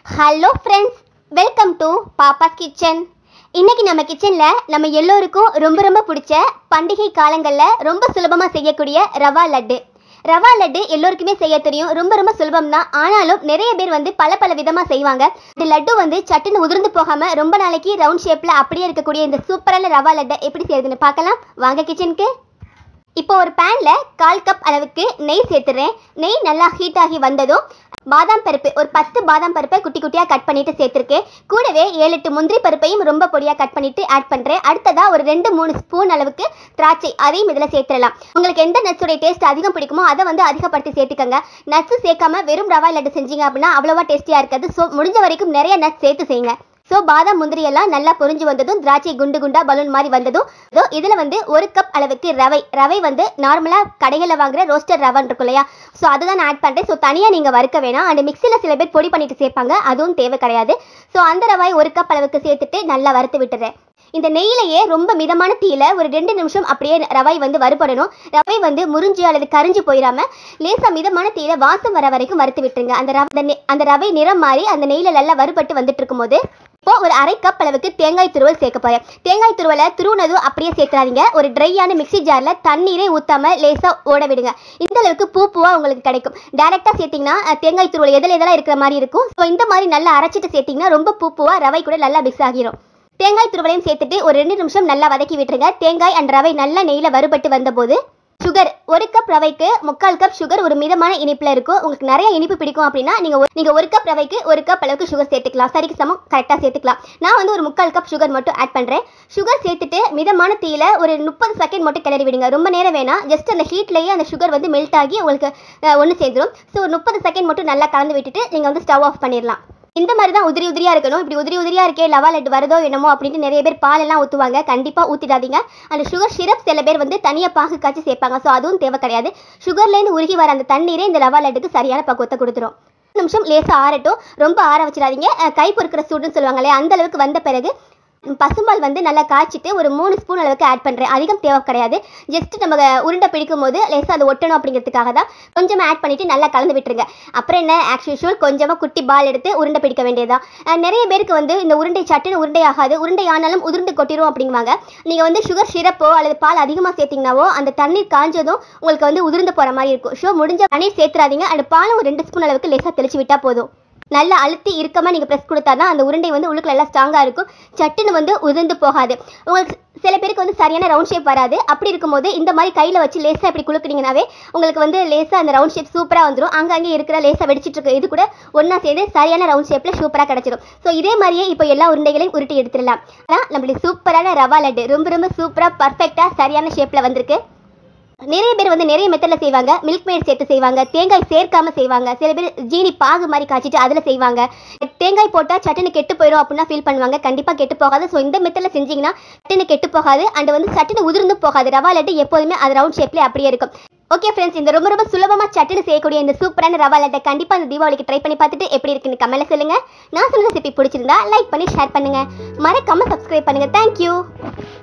hello friends welcome to Pappa's kitchen இன்னைக்கு நம்ம கிச்சனில் நம்ம எல்லோருக்கும் ரொம்ப ரொம்ப பிடிச்ச பண்டிகை காலங்களில் ரொம்ப சுலபமாக செய்யக்கூடிய ரவா லட்டு ரவா லட்டு எல்லோருக்குமே செய்ய தெரியும் ரொம்ப ரொம்ப சுலபம் தான் ஆனாலும் நிறைய பேர் வந்து பல பல விதமாக செய்வாங்க இந்த லட்டு வந்து சட்டுன்னு உதிர்ந்து போகாமல் ரொம்ப நாளைக்கு ரவுண்ட் ஷேப்பில் அப்படியே இருக்கக்கூடிய இந்த சூப்பரான ரவா லட்டை எப்படி செய்யுதுன்னு பார்க்கலாம் வாங்க கிச்சனுக்கு இப்போ ஒரு பேன்ல கால் கப் அளவுக்கு நெய் சேர்த்துறேன் நெய் நல்லா ஹீட் ஆகி வந்ததும் பாதாம் பருப்பு ஒரு பத்து பாதாம் பருப்பை குட்டி குட்டியா கட் பண்ணிட்டு சேர்த்திருக்கேன் கூடவே ஏழு எட்டு முந்திரி பருப்பையும் ரொம்ப பொடியா கட் பண்ணிட்டு ஆட் பண்றேன் அடுத்ததா ஒரு ரெண்டு மூணு ஸ்பூன் அளவுக்கு திராட்சை அதையும் இதுல சேர்த்துடலாம் உங்களுக்கு எந்த நட்ஸோட டேஸ்ட் அதிகம் பிடிக்குமோ அதை வந்து அதிகப்படுத்தி சேர்த்துக்கங்க நட்ஸ் சேர்க்காம வெறும் ரவா லட்டு செஞ்சீங்க அப்படின்னா அவ்வளவா டேஸ்டியா இருக்காது ஸோ முடிஞ்ச வரைக்கும் நிறைய நட்ஸ் சேர்த்து செய்யுங்க ஸோ பாதாம் முந்திரி எல்லாம் நல்லா பொரிஞ்சு வந்ததும் திராட்சை குண்டு குண்டா பலூன் மாதிரி வந்ததும் இதோ இதில் வந்து ஒரு கப் அளவுக்கு ரவை ரவை வந்து நார்மலாக கடைகளில் வாங்குற ரோஸ்டர் ரவன் இருக்கும் இல்லையா ஸோ அதுதான் ஆட் பண்ணுறேன் ஸோ தனியாக நீங்கள் வறுக்க வேணாம் அண்ட் மிக்சியில் சில பேர் பொடி பண்ணிட்டு சேர்ப்பாங்க அதுவும் தேவை கிடையாது ஸோ அந்த ரவாய் ஒரு கப் அளவுக்கு சேர்த்துட்டு நல்லா வறுத்து விட்டுறேன் இந்த நெய்யிலேயே ரொம்ப மிதமான தீயில ஒரு ரெண்டு நிமிஷம் அப்படியே ரவை வந்து வறுபடணும் ரவை வந்து முறிஞ்சு அல்லது கரிஞ்சு போயிடாம லேசா மிதமான தீயில வாசம் வர வரைக்கும் வறுத்து விட்டுருங்க அந்த ரவ அந்த நெ- அந்த ரவை நிறம் மாறி அந்த நெய்யில நல்லா வறுபட்டு வந்துட்டு இருக்கும்போது இப்போ ஒரு அரை கப் அளவுக்கு தேங்காய் துருவல் சேர்க்க போறேன் தேங்காய் துருவலை துருவுனதும் அப்படியே சேர்த்துறாதீங்க ஒரு ட்ரையான மிக்ஸி ஜார்ல தண்ணீரே ஊத்தாம லேசா ஓட விடுங்க இந்த அளவுக்கு பூ பூவா உங்களுக்கு கிடைக்கும் டைரக்டா சேர்த்தீங்கன்னா அஹ், தேங்காய் துருவல் எதில் எதெல்லாம் இருக்கிற மாதிரி இருக்கும் ஸோ இந்த மாதிரி நல்லா அரைச்சிட்டு சேர்த்தீங்கன்னா ரொம்ப பூ பூவா ரவை கூட நல்லா மிக்ஸ் ஆகிரும் தேங்காய் துருவலையும் சேர்த்துட்டு ஒரு ரெண்டு நிமிஷம் நல்லா வதக்கி விட்டுருங்க தேங்காய் அண்ட் ரவை நல்லா நெய்யில வறுபட்டு வந்தபோது சுகர் ஒரு கப் ரவைக்கு முக்கால் கப் சுகர் ஒரு மிதமான இனிப்புல இருக்கும் உங்களுக்கு நிறைய இனிப்பு பிடிக்கும் அப்படின்னா நீங்க ஒரு- நீங்க ஒரு கப் ரவைக்கு ஒரு கப் அளவுக்கு சுகர் சேர்த்துக்கலாம் சரிக்கு சமம் கரெக்டா சேர்த்துக்கலாம் நான் வந்து ஒரு முக்கால் கப் சுகர் மட்டும் ஆட் பண்றேன் சுகர் சேர்த்துட்டு மிதமான தீயில ஒரு முப்பது செகண்ட் மட்டும் கிளறி விடுங்க ரொம்ப நேரம் வேணாம் ஜஸ்ட் அந்த ஹீட்லயே அந்த சுகர் வந்து மெல்ட் ஆகி உங்களுக்கு ஒன்று சேர்ந்துரும் ஸோ ஒரு முப்பது செகண்ட் மட்டும் நல்லா கலந்து விட்டுட்டு நீங்க வந்து ஸ்டவ் ஆஃப் பண்ணிடலாம் இந்த மாதிரி தான் உதிரி உதிரியா இருக்கணும் இப்படி உதிரி உதிரியா இருக்கே லவா லட்டு வருதோ என்னமோ அப்படின்ட்டு நிறைய பேர் பாலெல்லாம் ஊற்றுவாங்க கண்டிப்பா ஊத்திடாதீங்க அந்த சுகர் சிரப் சில பேர் வந்து தனியா பாகு காய்ச்சி சேர்ப்பாங்க ஸோ அதுவும் தேவை கிடையாது சுகர்லேருந்து உருகி வர அந்த தண்ணீரே இந்த லவா லட்டுக்கு சரியான பக்குவத்தை கொடுத்துரும் ஒரு நிமிஷம் லேசா ஆறட்டும் ரொம்ப ஆற வச்சிடாதீங்க அஹ் கை பொறுக்கிற சூடுன்னு சொல்லுவாங்க இல்லையா அந்த அளவுக்கு வந்த பிறகு ம், பசும்பால் வந்து நல்லா காய்ச்சிட்டு ஒரு மூணு ஸ்பூன் அளவுக்கு ஆட் பண்ணுறேன் அதிகம் தேவை கிடையாது ஜஸ்ட் நம்ம உருண்டை பிடிக்கும் போது லேசாக அது ஒட்டணும் அப்படிங்கிறதுக்காக தான் கொஞ்சமாக ஆட் பண்ணிட்டு நல்லா கலந்து விட்டுருங்க அப்புறம் என்ன ஆஸ் யூஷுவல் கொஞ்சமாக குட்டி பால் எடுத்து உருண்டை பிடிக்க வேண்டியதுதான் அஹ் நிறைய பேருக்கு வந்து இந்த உருண்டை சட்டுன்னு உருண்டை ஆகாது உருண்டை ஆனாலும் உதிர்ந்து கொட்டிரும் அப்படிங்குவாங்க நீங்கள் வந்து சுகர் சிரப்போ அல்லது பால் அதிகமாக சேர்த்தீங்கன்னாவோ அந்த தண்ணீர் காஞ்சதும் உங்களுக்கு வந்து உதிர்ந்து போகிற மாதிரி இருக்கும் ஸோ முடிஞ்ச தண்ணீர் சேர்த்துறாதீங்க அந்த பாலும் ஒரு ரெண்டு ஸ்பூன் அளவுக்கு லேசாக தெளிச்சு விட்டால் போதும் நல்லா அழுத்தி இறுக்கமாக நீங்கள் ப்ரெஸ் கொடுத்தா தான் அந்த உருண்டை வந்து உள்ளுக்குள்ள நல்லா ஸ்ட்ராங்காக இருக்கும் சட்டுன்னு வந்து உதிர்ந்து போகாது உங்களுக்கு சில பேருக்கு வந்து சரியான ரவுண்ட் ஷேப் வராது அப்படி இருக்கும்போது இந்த மாதிரி கையில் வச்சு லேசாக இப்படி குலுக்குனீங்கனாவே உங்களுக்கு வந்து லேசாக அந்த ரவுண்ட் ஷேப் சூப்பராக வந்துடும் அங்கங்கே இருக்கிற லேசாக வெடிச்சிட்டு இருக்க இது கூட ஒன்றா சேர்ந்து சரியான ரவுண்ட் ஷேப்பில் சூப்பராக கிடச்சிடும் ஸோ இதே மாதிரியே இப்போ எல்லா உருண்டைகளையும் உருட்டி எடுத்துடலாம் ஆனால் நம்மளுக்கு சூப்பரான ரவா லட்டு ரொம்ப ரொம்ப சூப்பராக பர்ஃபெக்டாக சரியான ஷேப்பில் வந்திருக்கு நிறைய பேர் வந்து நிறைய மெத்தடில் செய்வாங்க மில்க் மேட் சேர்த்து செய்வாங்க தேங்காய் சேர்க்காம செய்வாங்க சில பேர் ஜீனி பாகு மாதிரி காய்ச்சிட்டு அதில் செய்வாங்க தேங்காய் போட்டால் சட்டுன்னு கெட்டு போயிடும் அப்படின்னா ஃபீல் பண்ணுவாங்க கண்டிப்பாக கெட்டு போகாது ஸோ இந்த மெத்தடில் செஞ்சீங்கன்னா சட்டுன்னு கெட்டு போகாது அண்ட் வந்து சட்டுன்னு உதிர்ந்து போகாது ரவா லட்டு எப்போதுமே அது ரவுண்ட் ஷேப்லேயே அப்படியே இருக்கும் ஓகே ஃப்ரெண்ட்ஸ் இந்த ரொம்ப ரொம்ப சுலபமாக சட்டுன்னு செய்யக்கூடிய இந்த சூப்பரான ரவா லட்டை கண்டிப்பாக இந்த தீபாவளிக்கு ட்ரை பண்ணி பார்த்துட்டு எப்படி இருக்குன்னு கமெண்ட்ல சொல்லுங்க நான் சொன்ன ரெசிபி பிடிச்சிருந்தா லைக் பண்ணி ஷேர் பண்ணுங்க மறக்காம சப்ஸ்கிரைப் பண்ணுங்க தேங்க்யூ